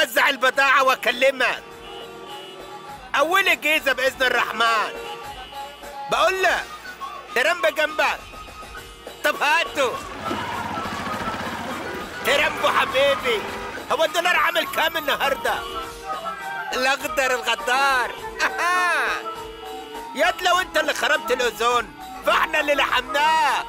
اوزع البضاعة واكلمك اول جيزة باذن الرحمن بقول لك ترمب جنبك طب هاتوا ترمبو حبيبي هو الدولار عامل كام النهارده الاخضر الغدار أها. ياد لو انت اللي خربت الاوزون فاحنا اللي لحمناه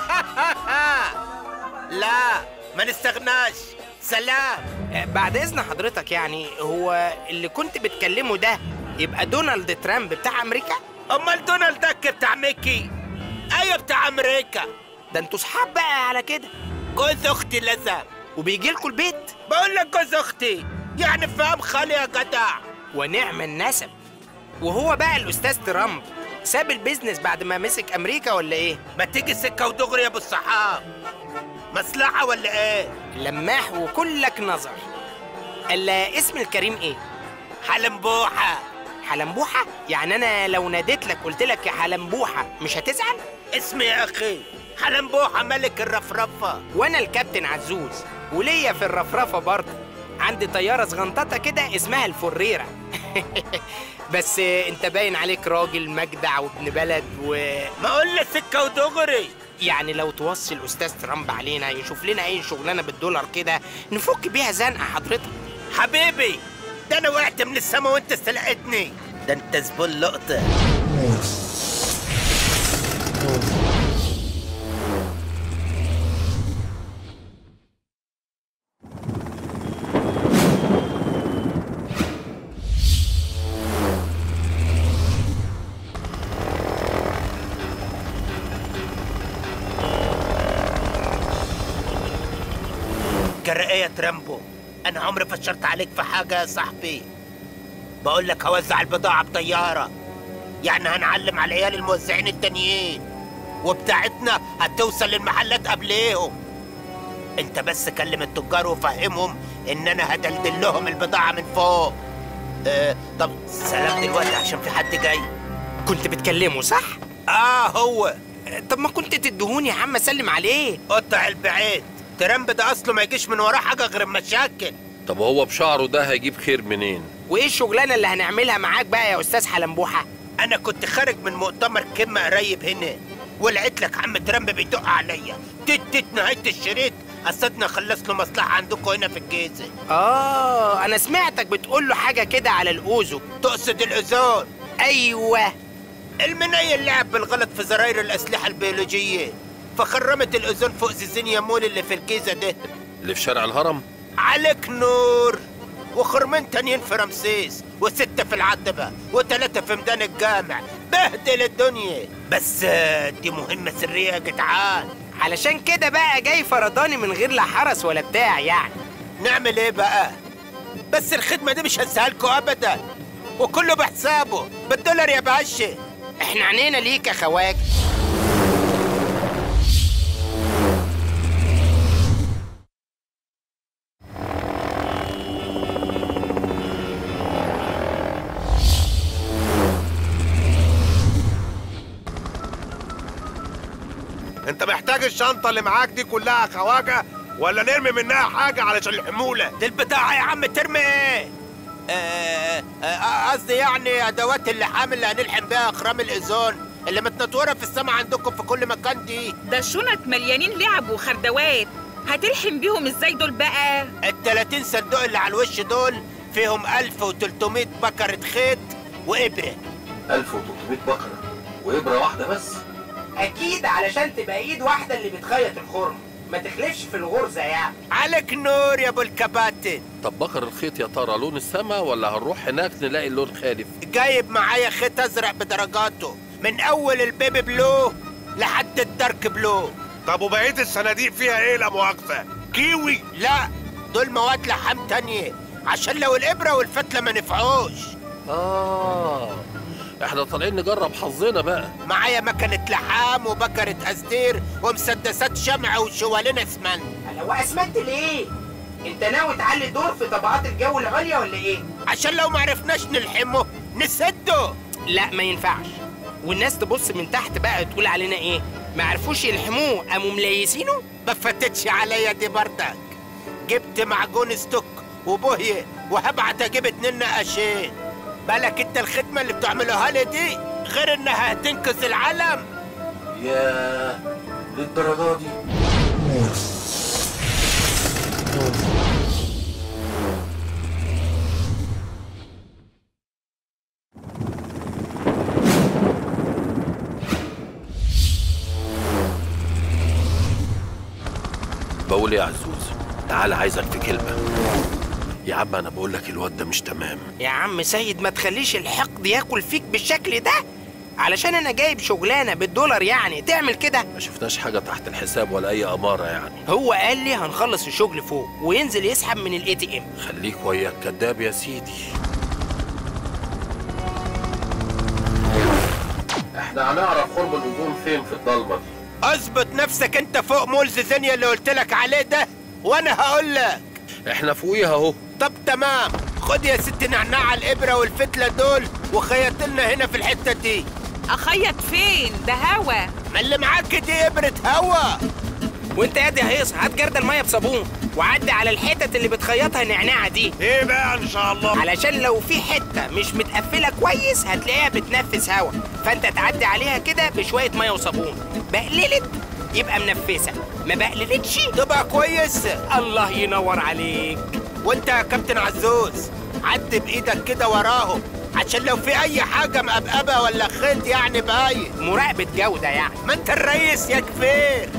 لا ما نستغناش سلام آه، بعد اذن حضرتك يعني هو اللي كنت بتكلمه ده يبقى دونالد ترامب بتاع امريكا امال دونالد دك بتاع ميكي ايوه بتاع امريكا ده انتوا صحاب بقى على كده جوز اختي لزم وبيجي لكم البيت بقول لك جوز اختي يعني فاهم خالي يا جدع ونعم النسب وهو بقى الاستاذ ترامب ساب البيزنس بعد ما مسك امريكا ولا ايه ما تيجي سكه ودغري يا ابو الصحاب مصلحه ولا ايه لماح وكلك نظر الا اسم الكريم ايه حلمبوحه حلمبوحه يعني انا لو ناديت لك قلت لك يا حلمبوحه مش هتزعل اسمي يا اخي حلمبوحه ملك الرفرفه وانا الكابتن عزوز وليا في الرفرفه برضه عندي طياره صغنططه كده اسمها الفريره بس انت باين عليك راجل مجدع وابن بلد و ما اقول لك سكه ودغري يعني لو توصي الاستاذ ترامب علينا يشوف لنا اي شغلانه بالدولار كده نفك بيها زنقه حضرتك حبيبي ده انا وقعت من السما وانت استلقيتني ده انت زبون لقطه جرأة يا ترامبو انا عمري فشرت عليك في حاجه يا صاحبي بقول لك هوزع البضاعه بطياره يعني هنعلم على العيال الموزعين التانيين وبتاعتنا هتوصل للمحلات قبليهم انت بس كلم التجار وفهمهم ان انا هدلدل لهم البضاعه من فوق اه طب سلام دلوقتي عشان في حد جاي كنت بتكلمه صح اه هو طب ما كنت تدهوني يا عم اسلم عليه قطع البعيد ترامب ده اصله ما يجيش من وراه حاجه غير المشاكل طب وهو بشعره ده هيجيب خير منين وايه الشغلانه اللي هنعملها معاك بقى يا استاذ حلمبوحه انا كنت خارج من مؤتمر قمه قريب هنا ولقيت لك عم ترامب بيدق عليا تت تت نهايه الشريط قصدنا اخلص له مصلحه عندكم هنا في الجيزه اه انا سمعتك بتقول له حاجه كده على الاوزو تقصد الاوزون ايوه المنيل لعب بالغلط في زراير الاسلحه البيولوجيه فخرمت الاوزون فوق زيزينيا مول اللي في الجيزه ده اللي في شارع الهرم عليك نور وخرمين تانيين في رمسيس وستة في العتبة وتلاتة في ميدان الجامع بهدل الدنيا بس آه، دي مهمة سرية يا جدعان علشان كده بقى جاي فرداني من غير لا حرس ولا بتاع يعني نعمل ايه بقى بس الخدمة دي مش هنساها لكم ابدا وكله بحسابه بالدولار يا باشا احنا عنينا ليك يا خواجه انت محتاج الشنطه اللي معاك دي كلها خواجه ولا نرمي منها حاجه علشان الحموله دي البضاعة يا عم ترمي ايه آه، آه، قصدي يعني ادوات اللحام اللي هنلحم بيها اخرام الاوزون اللي متنطوره في السما عندكم في كل مكان دي ده الشنط مليانين لعب وخردوات هتلحم بيهم ازاي دول بقى ال 30 صندوق اللي على الوش دول فيهم 1300 بكرة خيط وإبرة 1300 بقرة وإبرة واحدة بس اكيد علشان تبقى ايد واحده اللي بتخيط الخرم ما تخلفش في الغرزه يعني عليك نور يا ابو الكباتن طب بقر الخيط يا ترى لون السما ولا هنروح هناك نلاقي اللون خالف جايب معايا خيط ازرق بدرجاته من اول البيبي بلو لحد الدارك بلو طب وبقيه الصناديق فيها ايه لا مؤاخذه كيوي لا دول مواد لحام تانية عشان لو الإبرة والفتلة ما نفعوش آه احنا طالعين نجرب حظنا بقى معايا مكنة لحام وبكرة أسدير ومسدسات شمع وشوالين اسمنت هو اسمنت ليه انت ناوي تعلي الدور في طبقات الجو العليا ولا ايه عشان لو ما عرفناش نلحمه نسده لا ما ينفعش والناس تبص من تحت بقى تقول علينا ايه ما عرفوش يلحموه قاموا مليسينه ما فاتتش عليا دي بردك جبت معجون ستوك وبهية وهبعت اجيب اتنين نقاشين بالك انت الخدمة اللي بتعملوها لي دي غير انها هتنقذ العالم يا للدرجة دي بقول إيه يا عزوز تعال عايزك في كلمة يا عم انا بقول لك الواد ده مش تمام يا عم سيد ما تخليش الحقد ياكل فيك بالشكل ده علشان انا جايب شغلانه بالدولار يعني تعمل كده ما شفناش حاجة تحت الحساب ولا أي أمارة يعني هو قال لي هنخلص الشغل فوق وينزل يسحب من الاي تي ام خليك وياك كداب يا سيدي احنا هنعرف قرب النجوم فين في الضلمة دي اظبط نفسك انت فوق مول زيزينيا اللي قلت لك عليه ده وانا هقول لك احنا فوقيها اهو طب تمام خد يا ست نعناع الابره والفتله دول وخيط لنا هنا في الحته دي اخيط فين ده هوا ما اللي معاك دي ابره هوا وانت يا دي هيص هات جرد الميه بصابون وعدي على الحتت اللي بتخيطها النعناعه دي ايه بقى ان شاء الله علشان لو في حته مش متقفله كويس هتلاقيها بتنفس هوا فانت تعدي عليها كده بشويه ميه وصابون بقللت يبقى منفسه ما بقللتش تبقى كويس الله ينور عليك وانت يا كابتن عزوز عد بايدك كده وراهم عشان لو في اي حاجه مقبقبه ولا خيط يعني باين مراقبه جوده يعني ما انت الريس يا كبير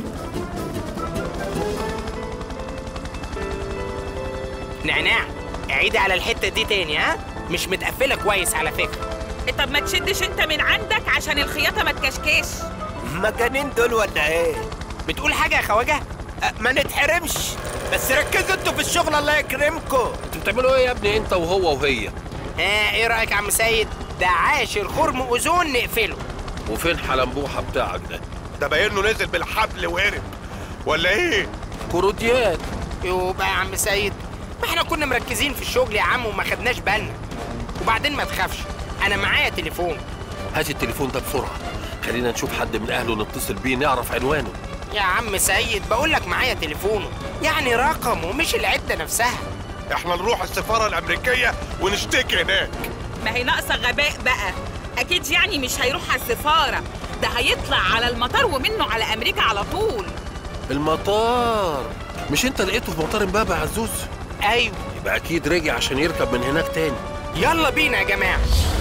نعناع عيدي على الحته دي تاني ها مش متقفله كويس على فكره طب ما تشدش انت من عندك عشان الخياطه ما تكشكش مجانين دول ولا ايه بتقول حاجه يا خواجه أه، ما نتحرمش بس ركزوا انتوا في الشغل الله يكرمكم انتوا بتعملوا ايه يا ابني انت وهو وهي ها ايه رايك يا عم سيد ده عاشر خرم اوزون نقفله وفين حلنبوحة بتاعك ده ده باين له نزل بالحبل وهرب ولا ايه كوروديات يبقى يا عم سيد ما احنا كنا مركزين في الشغل يا عم وما خدناش بالنا وبعدين ما تخافش انا معايا تليفون هات التليفون ده بسرعة خلينا نشوف حد من اهله نتصل بيه نعرف عنوانه يا عم سيد بقول لك معايا تليفونه يعني رقم ومش العده نفسها احنا نروح السفاره الامريكيه ونشتكي هناك ما هي ناقصه غباء بقى اكيد يعني مش هيروح على السفاره ده هيطلع على المطار ومنه على امريكا على طول المطار مش انت لقيته في مطار امبابة يا عزوز ايوه يبقى اكيد رجع عشان يركب من هناك تاني يلا بينا يا جماعه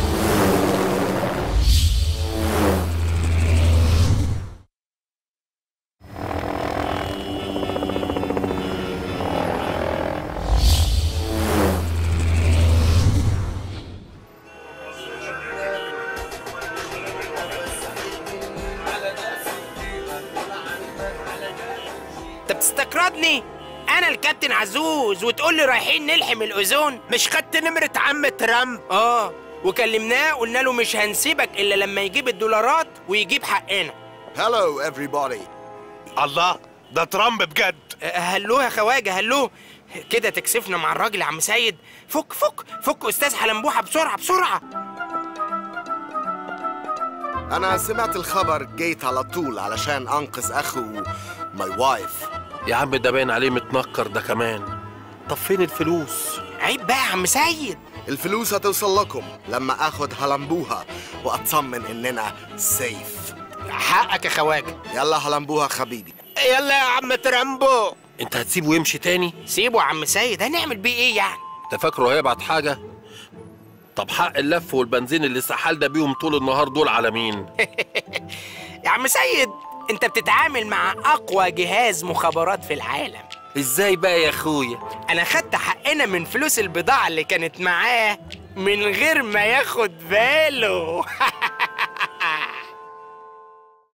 انت بتستكردني انا الكابتن عزوز وتقول لي رايحين نلحم الاوزون مش خدت نمره عم ترامب اه وكلمناه قلنا له مش هنسيبك الا لما يجيب الدولارات ويجيب حقنا Hello, everybody. الله ده ترامب بجد أه، هلو يا خواجه هلو كده تكسفنا مع الراجل يا عم سيد فك فك فك استاذ حلنبوحه بسرعه بسرعه أنا سمعت الخبر جيت على طول علشان أنقذ أخو ماي وايف يا عم ده باين عليه متنكر ده كمان طب فين الفلوس عيب بقى يا عم سيد الفلوس هتوصل لكم لما آخد هلمبوها وأطمن إننا سيف حقك يا خواجه يلا هلمبوها حبيبي يلا يا عم ترامبو انت هتسيبه يمشي تاني سيبه يا عم سيد هنعمل بيه ايه يعني انت فاكره هيبعت حاجة طب حق اللف والبنزين اللي سحال ده بيهم طول النهار دول على مين يا عم سيد انت بتتعامل مع اقوى جهاز مخابرات في العالم ازاي بقى يا اخويا انا خدت حقنا من فلوس البضاعه اللي كانت معاه من غير ما ياخد باله